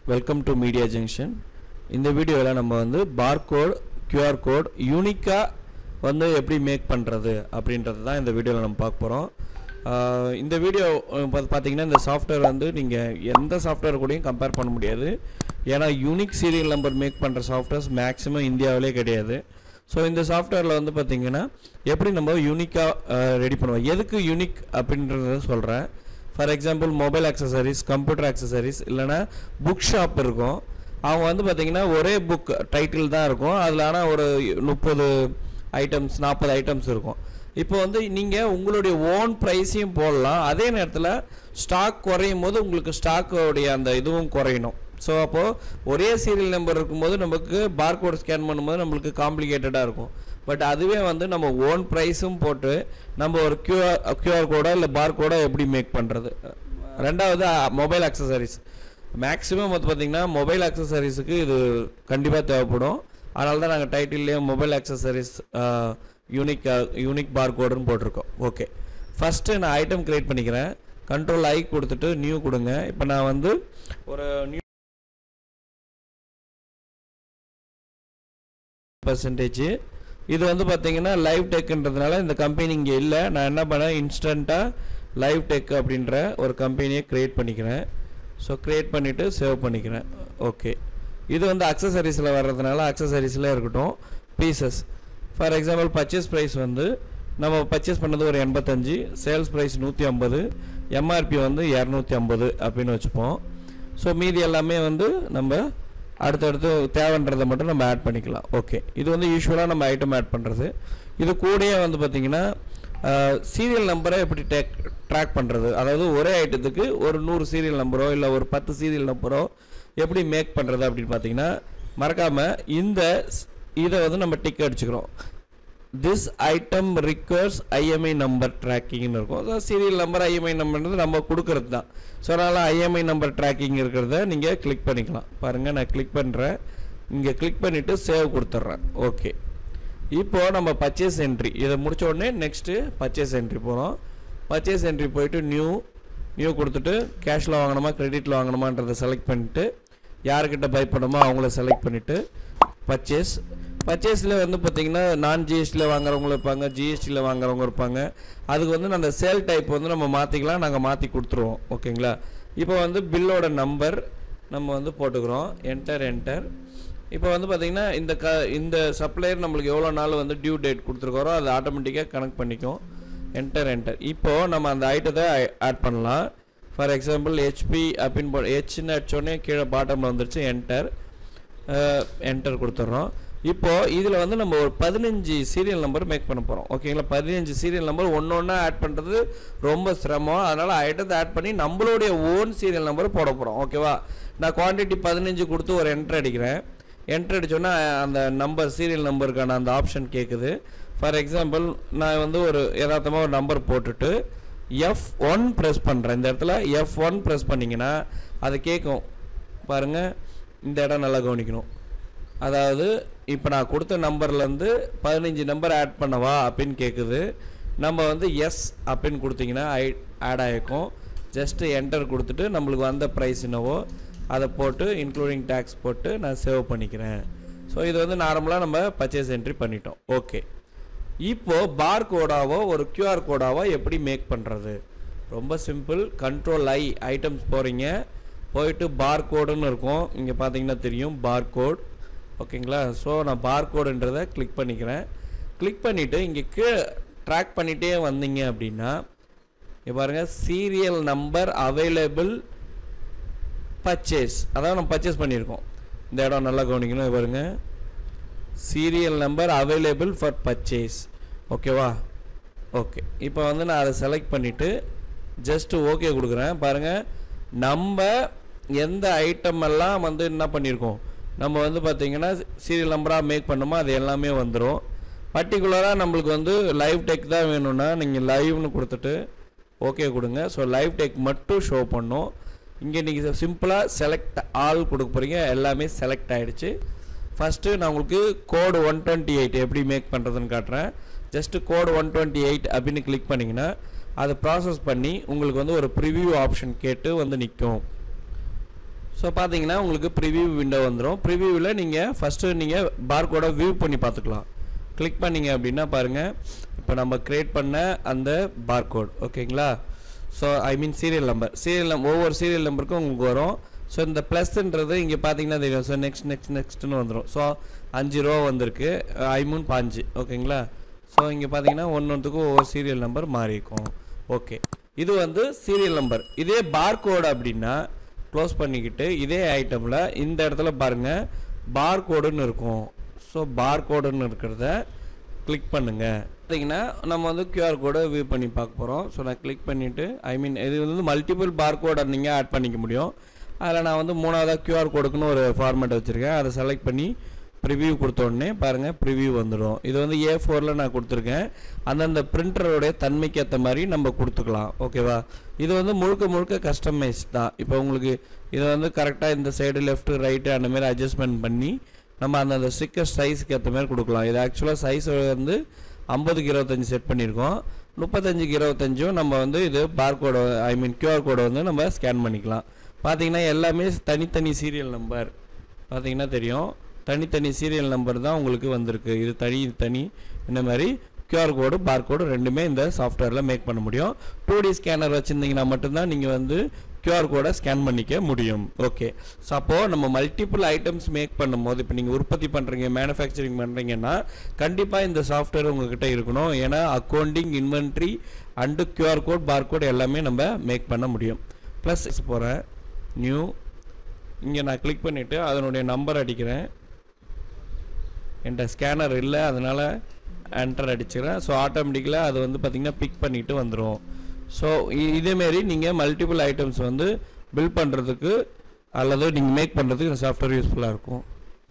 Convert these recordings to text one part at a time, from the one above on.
welcome to media junction இந்த வீடியோவில் நம்ம வந்து பார்கோட் கியூஆர் கோட் யூனிக்காக வந்து எப்படி மேக் பண்ணுறது அப்படின்றது தான் இந்த வீடியோவில் நம்ம பார்க்க போகிறோம் இந்த வீடியோ பார்த்தீங்கன்னா இந்த சாஃப்ட்வேர் வந்து நீங்கள் எந்த சாஃப்ட்வேர் கூடயும் கம்பேர் பண்ண முடியாது ஏன்னா யூனிக் சீரியல் நம்பர் மேக் பண்ணுற சாஃப்ட்வேர்ஸ் மேக்ஸிமம் இந்தியாவிலே கிடையாது ஸோ இந்த சாஃப்ட்வேரில் வந்து பார்த்தீங்கன்னா எப்படி நம்ம யூனிக்காக ரெடி பண்ணுவோம் எதுக்கு யூனிக் அப்படின்றத சொல்கிறேன் for example mobile accessories computer accessories இல்லைனா புக் ஷாப் இருக்கும் அவங்க வந்து பார்த்தீங்கன்னா ஒரே புக் டைட்டில் தான் இருக்கும் அதில் ஆனால் ஒரு முப்பது ஐட்டம்ஸ் நாற்பது ஐட்டம்ஸ் இருக்கும் இப்போ வந்து நீங்கள் உங்களுடைய ஓன் ப்ரைஸையும் போடலாம் அதே நேரத்தில் ஸ்டாக் குறையும் போது உங்களுக்கு ஸ்டாக்கோடைய அந்த இதுவும் குறையணும் ஸோ அப்போது ஒரே சீரியல் நம்பர் இருக்கும்போது நமக்கு பார்கோட் ஸ்கேன் பண்ணும்போது நம்மளுக்கு காம்ப்ளிகேட்டடாக இருக்கும் பட் அதுவே வந்து நம்ம ஓன் ப்ரைஸும் போட்டு நம்ம ஒரு கியூஆர் கியூஆர் கோடோ இல்லை பார் கோடோ எப்படி மேக் பண்ணுறது ரெண்டாவது மொபைல் அக்சசரிஸ் மேக்ஸிமம் வந்து பார்த்திங்கன்னா மொபைல் அக்சசரிஸுக்கு இது கண்டிப்பாக தேவைப்படும் அதனால தான் நாங்கள் டைட்டில்லையே mobile accessories unique unique bar கோடுன்னு போட்டிருக்கோம் ஓகே ஃபஸ்ட்டு நான் ஐட்டம் க்ரியேட் பண்ணிக்கிறேன் கண்ட்ரோல் ஐ கொடுத்துட்டு நியூ கொடுங்க இப்போ நான் வந்து ஒரு நியூ பர்சன்டேஜ் இது வந்து பார்த்தீங்கன்னா லைவ் டெக்குன்றதுனால இந்த கம்பெனி இங்கே இல்லை நான் என்ன பண்ணேன் இன்ஸ்டண்ட்டாக லைவ் டெக் அப்படின்ற ஒரு கம்பெனியை க்ரியேட் பண்ணிக்கிறேன் ஸோ க்ரியேட் பண்ணிவிட்டு சேவ் பண்ணிக்கிறேன் ஓகே இது வந்து அக்சசரிஸில் வர்றதுனால அக்சசரிஸில் இருக்கட்டும் pieces for example purchase price வந்து நம்ம பர்ச்சேஸ் பண்ணது ஒரு எண்பத்தஞ்சு சேல்ஸ் ப்ரைஸ் நூற்றி ஐம்பது எம்ஆர்பி வந்து இரநூத்தி ஐம்பது அப்படின்னு வச்சுப்போம் ஸோ மீதி எல்லாமே வந்து நம்ம அடுத்தடுத்து தேவைன்றதை மட்டும் நம்ம ஆட் பண்ணிக்கலாம் ஓகே இது வந்து யூஸ்வலாக நம்ம ஐட்டம் ஆட் பண்ணுறது இது கூடயே வந்து பார்த்திங்கன்னா சீரியல் நம்பரை எப்படி டேக் ட்ராக் பண்ணுறது அதாவது ஒரே ஐட்டத்துக்கு ஒரு நூறு சீரியல் நம்பரோ இல்லை ஒரு பத்து சீரியல் நம்பரோ எப்படி மேக் பண்ணுறது அப்படின்னு பார்த்தீங்கன்னா மறக்காமல் இந்த இதை வந்து நம்ம டிக் அடிச்சுக்கிறோம் this item requires IMEI number ட்ராக்கிங்னு இருக்கும் ஸோ சீரியல் நம்பர் ஐஎம்ஐ நம்பர்ன்றது நம்ம கொடுக்கறது தான் ஸோ அதனால் ஐஎம்ஐ நம்பர் ட்ராக்கிங் இருக்கிறத நீங்கள் கிளிக் பண்ணிக்கலாம் பாருங்கள் நான் கிளிக் பண்ணுறேன் இங்கே கிளிக் பண்ணிவிட்டு சேவ் கொடுத்துட்றேன் ஓகே இப்போது நம்ம பர்ச்சேஸ் என்ட்ரி இதை முடித்த உடனே நெக்ஸ்ட்டு பர்ச்சேஸ் என்ட்ரி போகிறோம் பர்ச்சேஸ் என்ட்ரி போயிட்டு நியூ நியூ கொடுத்துட்டு கேஷில் வாங்கணுமா கிரெடிட்டில் வாங்கணுமான்றதை செலக்ட் பண்ணிவிட்டு யார்கிட்ட பை பண்ணுமோ அவங்கள செலக்ட் பண்ணிவிட்டு பர்ச்சேஸ் பர்ச்சேஸில் வந்து பார்த்திங்கன்னா நான் ஜிஎஸ்டியில் வாங்குறவங்க இருப்பாங்க ஜிஎஸ்டியில் வாங்குறவங்க இருப்பாங்க அதுக்கு வந்து அந்த சேல் டைப் வந்து நம்ம மாற்றிக்கலாம் நாங்கள் மாற்றி கொடுத்துருவோம் ஓகேங்களா இப்போ வந்து பில்லோட நம்பர் நம்ம வந்து போட்டுக்கிறோம் என்டர் என்டர் இப்போ வந்து பார்த்திங்கன்னா இந்த க இந்த சப்ளையர் நம்மளுக்கு எவ்வளோ நாள் வந்து டியூ டேட் கொடுத்துருக்கோரோ அது ஆட்டோமேட்டிக்காக கனெக்ட் பண்ணிக்கும் என்டர் என்டர் இப்போது நம்ம அந்த ஐட்டத்தை ஆட் பண்ணலாம் ஃபார் எக்ஸாம்பிள் ஹெச்பி அப்படின்னு போ ஹெச்னு அடிச்சோடனே கீழே பாட்டமில் வந்துருச்சு என்டர் என்டர் கொடுத்துட்றோம் இப்போது இதில் வந்து நம்ம ஒரு பதினஞ்சு சீரியல் நம்பர் மேக் பண்ண போகிறோம் ஓகேங்களா பதினஞ்சு சீரியல் நம்பர் ஒன்று ஒன்றா ஆட் பண்ணுறது ரொம்ப சிரமம் அதனால் ஐட்டத்தை ஆட் பண்ணி நம்மளுடைய ஓன் சீரியல் நம்பர் போட போகிறோம் ஓகேவா நான் குவான்டிட்டி பதினஞ்சு கொடுத்து ஒரு என்ட்ரு அடிக்கிறேன் என்ட்ரு அடித்தோன்னா அந்த நம்பர் சீரியல் நம்பருக்கான அந்த ஆப்ஷன் கேட்குது ஃபார் எக்ஸாம்பிள் நான் வந்து ஒரு யதார்த்தமாக ஒரு நம்பர் போட்டுட்டு எஃப் ஒன் ப்ரெஸ் பண்ணுறேன் இந்த இடத்துல எஃப் ஒன் ப்ரெஸ் பண்ணிங்கன்னா அது கேட்கும் பாருங்கள் இந்த இடம் நல்லா கவனிக்கணும் அதாவது இப்போ நான் கொடுத்த நம்பர்லேருந்து பதினஞ்சு நம்பர் ஆட் பண்ணவா அப்படின்னு கேட்குது நம்ம வந்து எஸ் அப்படின்னு கொடுத்தீங்கன்னா ஐ ஆட் ஆகிருக்கும் ஜஸ்ட்டு என்டர் கொடுத்துட்டு நம்மளுக்கு வந்த ப்ரைஸ் என்னவோ அதை போட்டு இன்க்ளூடிங் டேக்ஸ் போட்டு நான் சேவ் பண்ணிக்கிறேன் ஸோ இது வந்து நார்மலாக நம்ம பர்ச்சேஸ் என்ட்ரி பண்ணிட்டோம் ஓகே இப்போது பார் கோடாவோ ஒரு கியூஆர் கோடாவோ எப்படி மேக் பண்ணுறது ரொம்ப சிம்பிள் கண்ட்ரோல் ஐ ஐட்டம்ஸ் போகிறீங்க போயிட்டு பார் கோடுன்னு இருக்கும் இங்கே பார்த்தீங்கன்னா தெரியும் பார் கோட் ஓகேங்களா ஸோ நான் பார் கோடுன்றதை கிளிக் பண்ணிக்கிறேன் கிளிக் பண்ணிவிட்டு இங்கே கீழே ட்ராக் பண்ணிகிட்டே வந்தீங்க அப்படின்னா இங்கே பாருங்கள் சீரியல் நம்பர் அவைலபிள் பர்ச்சேஸ் அதாவது நம்ம பர்ச்சேஸ் பண்ணியிருக்கோம் இந்த இடம் நல்லா கவனிக்கணும் பாருங்க serial number available for purchase ஓகேவா ஓகே இப்போ வந்து நான் அதை செலக்ட் பண்ணிவிட்டு ஜஸ்ட்டு ஓகே கொடுக்குறேன் பாருங்கள் நம்ம எந்த ஐட்டம் எல்லாம் வந்து என்ன பண்ணியிருக்கோம் நம்ம வந்து பார்த்திங்கன்னா சீரியல் நம்பராக மேக் பண்ணுமோ அது எல்லாமே வந்துடும் பர்டிகுலராக நம்மளுக்கு வந்து லைவ் டெக் தான் வேணும்னா நீங்கள் லைவ்னு கொடுத்துட்டு ஓகே கொடுங்க ஸோ லைவ் டெக் மட்டும் ஷோ பண்ணும் இங்கே நீங்கள் சிம்பிளாக செலக்ட் ஆல் கொடுக்க போகிறீங்க எல்லாமே செலக்ட் ஆகிடுச்சு ஃபஸ்ட்டு நான் உங்களுக்கு கோடு ஒன் டுவெண்ட்டி எயிட் எப்படி மேக் பண்ணுறதுன்னு காட்டுறேன் just code one twenty eight அப்படின்னு கிளிக் பண்ணிங்கன்னா அதை ப்ராசஸ் பண்ணி உங்களுக்கு வந்து ஒரு ப்ரிவியூ ஆப்ஷன் கேட்டு வந்து நிற்கும் ஸோ பார்த்தீங்கன்னா உங்களுக்கு ப்ரிவியூ விண்டோ வந்துடும் ப்ரிவியூவில் நீங்கள் ஃபஸ்ட்டு நீங்கள் பார்கோடை வியூ பண்ணி பார்த்துக்கலாம் கிளிக் பண்ணீங்க அப்படின்னா பாருங்கள் இப்போ நம்ம க்ரியேட் பண்ண அந்த பார்கோட் ஓகேங்களா so I mean serial number serial number ஒவ்வொரு சீரியல் நம்பருக்கும் உங்களுக்கு வரும் ஸோ இந்த ப்ளஸ்ன்றது இங்கே பார்த்தீங்கன்னா தெரியும் ஸோ நெக்ஸ்ட் நெக்ஸ்ட் நெக்ஸ்ட்னு வந்துடும் ஸோ அஞ்சு ரூபா வந்திருக்கு ஐ மூணு பாஞ்சு ஓகேங்களா ஸோ இங்கே பார்த்தீங்கன்னா ஒன்று ஒன்றுக்கும் ஒவ்வொரு சீரியல் நம்பர் மாறி இருக்கும் ஓகே இது வந்து சீரியல் நம்பர் இதே பார்கோடு அப்படின்னா க்ளோஸ் பண்ணிக்கிட்டு இதே ஐட்டமில் இந்த இடத்துல பாருங்கள் பார்கோடுன்னு இருக்கும் ஸோ பார்கோடுன்னு இருக்கிறத கிளிக் பண்ணுங்கள் பார்த்தீங்கன்னா நம்ம வந்து கியூஆர் கோடை வியூ பண்ணி பார்க்க போகிறோம் ஸோ நான் கிளிக் பண்ணிவிட்டு ஐ மீன் இது வந்து மல்டிபிள் பார்கோடை நீங்கள் ஆட் பண்ணிக்க முடியும் அதில் நான் வந்து மூணாவதாக கியூஆர் கோடுக்குன்னு ஒரு ஃபார்மேட் வச்சுருக்கேன் அதை செலக்ட் பண்ணி ப்ரிவ்யூ கொடுத்த உடனே பாருங்கள் ப்ரிவ்யூ வந்துடும் இது வந்து ஏ ஃபோரில் நான் கொடுத்துருக்கேன் அந்தந்த பிரிண்டரோடைய தன்மைக்கு ஏற்ற மாதிரி நம்ம கொடுத்துக்கலாம் ஓகேவா இது வந்து முழுக்க முழுக்க கஸ்டமைஸ் தான் இப்போ உங்களுக்கு இதை வந்து கரெக்டாக இந்த சைடு லெஃப்ட்டு ரைட்டு அந்த மாதிரி அட்ஜஸ்ட்மெண்ட் பண்ணி நம்ம அந்தந்த ஸ்டிக்கர் சைஸுக்கு ஏற்ற மாதிரி கொடுக்கலாம் இது ஆக்சுவலாக சைஸ் வந்து ஐம்பதுக்கு இருபத்தஞ்சி செட் பண்ணியிருக்கோம் முப்பத்தஞ்சுக்கு இருபத்தஞ்சும் நம்ம வந்து இது பார்கோடை ஐ மீன் கியூஆர் கோடை வந்து நம்ம ஸ்கேன் பண்ணிக்கலாம் பார்த்தீங்கன்னா எல்லாமே தனித்தனி சீரியல் நம்பர் பார்த்தீங்கன்னா தெரியும் தனித்தனி சீரியல் நம்பர் தான் உங்களுக்கு வந்திருக்கு இது தனி இது தனி இந்த மாதிரி கியூஆர் கோடு பார் கோடு ரெண்டுமே இந்த சாஃப்ட்வேரில் மேக் பண்ண முடியும் டூ டி ஸ்கேனர் வச்சுருந்தீங்கன்னா மட்டும்தான் நீங்கள் வந்து கியூஆர் கோடை ஸ்கேன் பண்ணிக்க முடியும் ஓகே ஸோ அப்போது நம்ம மல்டிபிள் ஐட்டம்ஸ் மேக் பண்ணும்போது இப்போ நீங்கள் உற்பத்தி பண்ணுறீங்க மேனுஃபேக்சரிங் பண்ணுறீங்கன்னா கண்டிப்பாக இந்த சாஃப்ட்வேர் உங்ககிட்ட இருக்கணும் ஏன்னா accounting inventory and QR code bar code எல்லாமே நம்ம மேக் பண்ண முடியும் ப்ளஸ் போகிறேன் நியூ இங்கே நான் கிளிக் பண்ணிவிட்டு அதனுடைய நம்பர் அடிக்கிறேன் என்கிட்ட ஸ்கேனர் இல்லை அதனால் என்டர் அடிச்சுக்கிறேன் ஸோ ஆட்டோமேட்டிக்கலாக அது வந்து பார்த்திங்கன்னா பிக் பண்ணிட்டு வந்துடும் ஸோ இதேமாரி நீங்கள் மல்டிபிள் ஐட்டம்ஸ் வந்து பில் பண்ணுறதுக்கு அல்லது நீங்கள் மேக் பண்ணுறதுக்கு இந்த சாஃப்ட்வேர் யூஸ்ஃபுல்லாக இருக்கும்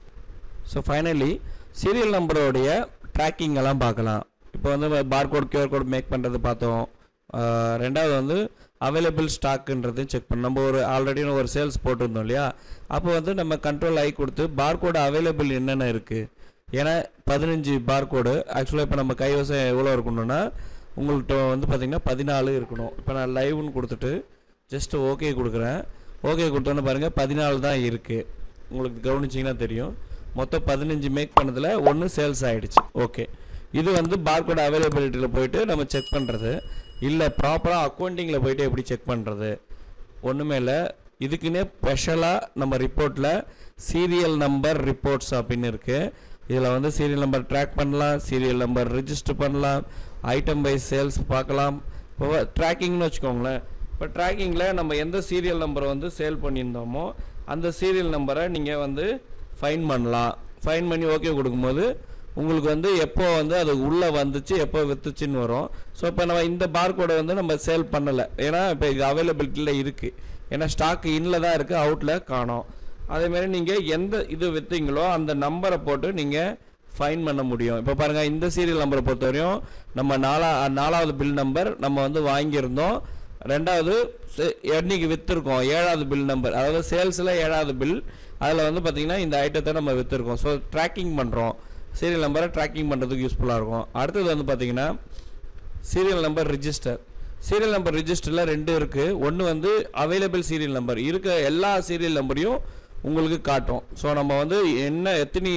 ஸோ ஃபைனலி சீரியல் நம்பரோடைய ட்ராக்கிங் எல்லாம் பார்க்கலாம் இப்போ வந்து பார்கோட் கியூஆர் கோட் மேக் பண்ணுறது பார்த்தோம் ஆஹ் ரெண்டாவது வந்து அவைலபிள் ஸ்டாக்குன்றது செக் பண்ண நம்ம ஒரு ஆல்ரெடி ஒரு சேல்ஸ் போட்டிருந்தோம் இல்லையா அப்போ வந்து நம்ம கண்ட்ரோல் ஆகி கொடுத்து பார்கோடு அவைலபிள் என்னென்ன இருக்குது ஏன்னா பதினஞ்சு பார்கோடு ஆக்சுவலாக இப்போ நம்ம கைவசம் எவ்வளோ இருக்கணும்னா உங்கள்கிட்ட வந்து பார்த்திங்கன்னா பதினாலு இருக்கணும் இப்போ நான் லைவ்னு கொடுத்துட்டு ஜஸ்ட் ஓகே கொடுக்குறேன் ஓகே கொடுத்தோன்னு பாருங்கள் பதினாலு தான் இருக்குது உங்களுக்கு கவனிச்சிங்கன்னா தெரியும் மொத்தம் பதினஞ்சு மேக் பண்ணதில் ஒன்று சேல்ஸ் ஆகிடுச்சு ஓகே இது வந்து பார்கோட் அவைலபிலிட்டியில் போயிட்டு நம்ம செக் பண்ணுறது இல்லை ப்ராப்பராக அக்கௌண்டிங்கில் போயிட்டு எப்படி செக் பண்ணுறது ஒன்றுமே இல்லை இதுக்குன்னே ஸ்பெஷலாக நம்ம ரிப்போர்ட்டில் சீரியல் நம்பர் ரிப்போர்ட்ஸ் அப்படின்னு இருக்குது இதில் வந்து சீரியல் நம்பர் ட்ராக் பண்ணலாம் சீரியல் நம்பர் ரிஜிஸ்டர் பண்ணலாம் ஐட்டம் பை சேல்ஸ் பார்க்கலாம் இப்போ ட்ராக்கிங்னு வச்சுக்கோங்களேன் இப்போ ட்ராக்கிங்கில் நம்ம எந்த சீரியல் நம்பரை வந்து சேல் பண்ணியிருந்தோமோ அந்த சீரியல் நம்பரை நீங்கள் வந்து ஃபைன் பண்ணலாம் ஃபைன் பண்ணி ஓகே கொடுக்கும்போது உங்களுக்கு வந்து எப்போ வந்து அது உள்ளே வந்துச்சு எப்போ வித்துச்சுன்னு வரும் ஸோ இப்போ நம்ம இந்த பார்கோடை வந்து நம்ம சேல் பண்ணலை ஏன்னா இப்போ இது அவைலபிலிட்டியில் இருக்குது ஏன்னா ஸ்டாக் இன்ல தான் இருக்குது அவுட்டில் காணோம் அதேமாரி நீங்கள் எந்த இது விற்றீங்களோ அந்த நம்பரை போட்டு நீங்கள் ஃபைன் பண்ண முடியும் இப்போ பாருங்கள் இந்த சீரியல் நம்பரை பொறுத்தவரையும் நம்ம நாலா நாலாவது பில் நம்பர் நம்ம வந்து வாங்கியிருந்தோம் ரெண்டாவது செ- என்னைக்கு விற்றுருக்கோம் ஏழாவது பில் நம்பர் அதாவது சேல்ஸில் ஏழாவது பில் அதில் வந்து பார்த்திங்கன்னா இந்த ஐட்டத்தை நம்ம விற்றுருக்கோம் ஸோ ட்ராக்கிங் பண்ணுறோம் சீரியல் நம்பரை ட்ராக்கிங் பண்ணுறதுக்கு யூஸ்ஃபுல்லாக இருக்கும் அடுத்தது வந்து பார்த்திங்கன்னா serial number register serial number ரிஜிஸ்டரில் ரெண்டு இருக்குது ஒன்று வந்து அவைலபிள் சீரியல் நம்பர் இருக்க எல்லா சீரியல் நம்பரையும் உங்களுக்கு காட்டும் ஸோ நம்ம வந்து என்ன எத்தனை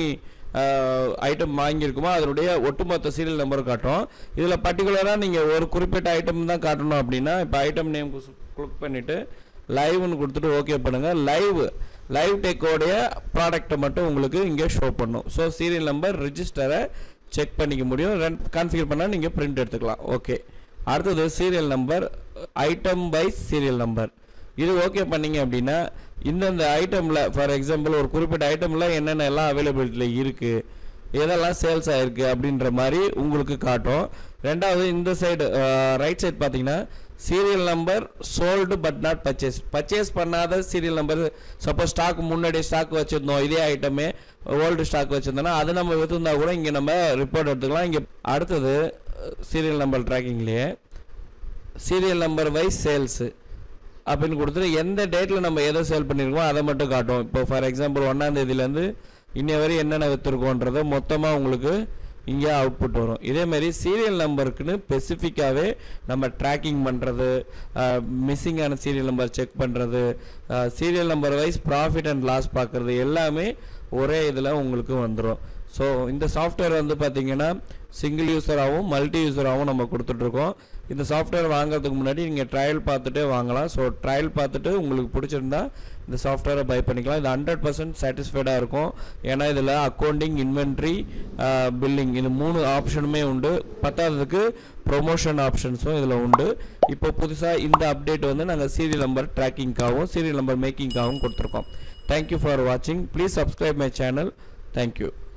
ஐட்டம் வாங்கியிருக்குமோ அதனுடைய ஒட்டுமொத்த சீரியல் நம்பர் காட்டும் இதில் பர்டிகுலராக நீங்கள் ஒரு குறிப்பிட்ட ஐட்டம் தான் காட்டணும் அப்படின்னா இப்போ ஐட்டம் நேம் கிளிக் பண்ணிவிட்டு லைவ்னு கொடுத்துட்டு ஓகே பண்ணுங்கள் லைவ் லைவ் டெக்கோடைய ப்ராடக்ட்டை மட்டும் உங்களுக்கு இங்கே ஷோ பண்ணும் ஸோ சீரியல் நம்பர் ரிஜிஸ்டரை செக் பண்ணிக்க முடியும் கான்ஃபிகர் பண்ணால் நீங்கள் பிரிண்ட் எடுத்துக்கலாம் ஓகே அடுத்தது serial number item by serial number இது ஓகே பண்ணீங்க அப்படின்னா இந்தந்த ஐட்டமில் ஃபார் எக்ஸாம்பிள் ஒரு குறிப்பிட்ட ஐட்டமில் என்னென்ன எல்லாம் அவைலபிலிட்டியில் இருக்குது எதெல்லாம் சேல்ஸ் ஆயிருக்கு அப்படின்ற மாதிரி உங்களுக்கு காட்டும் ரெண்டாவது இந்த சைடு ரைட் சைடு பார்த்தீங்கன்னா serial number sold but not purchase purchase பண்ணாத சீரியல் நம்பர் சப்போஸ் ஸ்டாக் முன்னாடி ஸ்டாக் வச்சுருந்தோம் இதே ஐட்டமே ஓல்டு ஸ்டாக் வச்சுருந்தோன்னா அது நம்ம விற்றுருந்தா கூட இங்கே நம்ம ரிப்போர்ட் எடுத்துக்கலாம் இங்கே அடுத்தது சீரியல் நம்பர் ட்ராக்கிங்லேயே சீரியல் நம்பர் வைஸ் சேல்ஸு அப்படின்னு கொடுத்துட்டு எந்த டேட்டில் நம்ம எதை சேல் பண்ணியிருக்கோம் அதை மட்டும் காட்டும் இப்போ ஃபார் எக்ஸாம்பிள் ஒன்றாந்தேதியிலேருந்து இன்னைய வரை என்னென்ன விற்றுருக்கோன்றதை மொத்தமாக உங்களுக்கு இங்கே அவுட்புட் வரும் இதேமாரி சீரியல் நம்பருக்குன்னு ஸ்பெசிஃபிக்காகவே நம்ம ட்ராக்கிங் பண்ணுறது மிஸ்ஸிங்கான சீரியல் நம்பர் செக் பண்ணுறது serial number wise profit and loss பார்க்குறது எல்லாமே ஒரே இதில் உங்களுக்கு வந்துடும் ஸோ இந்த சாஃப்ட்வேர் வந்து பார்த்தீங்கன்னா சிங்கிள் யூஸராகவும் மல்டி யூஸராகவும் நம்ம கொடுத்துட்ருக்கோம் இந்த சாஃப்ட்வேர் வாங்குறதுக்கு முன்னாடி நீங்கள் ட்ரையல் பார்த்துட்டே வாங்கலாம் ஸோ ட்ரையல் பார்த்துட்டு உங்களுக்கு பிடிச்சிருந்தா இந்த சாஃப்ட்வேரை பை பண்ணிக்கலாம் இது ஹண்ட்ரட் பர்சன்ட் சாட்டிஸ்ஃபைடாக இருக்கும் ஏன்னா இதில் அக்கௌண்டிங் இன்வென்ட்ரி பில்லிங் இது மூணு ஆப்ஷனுமே உண்டு பத்தாததுக்கு ப்ரொமோஷன் ஆப்ஷன்ஸும் இதில் உண்டு இப்போ புதுசாக இந்த அப்டேட் வந்து நாங்கள் சீரியல் நம்பர் ட்ராக்கிங்காகவும் சீரியல் நம்பர் மேக்கிங்காகவும் கொடுத்துருக்கோம் தேங்க்யூ ஃபார் வாட்சிங் please subscribe my channel thank you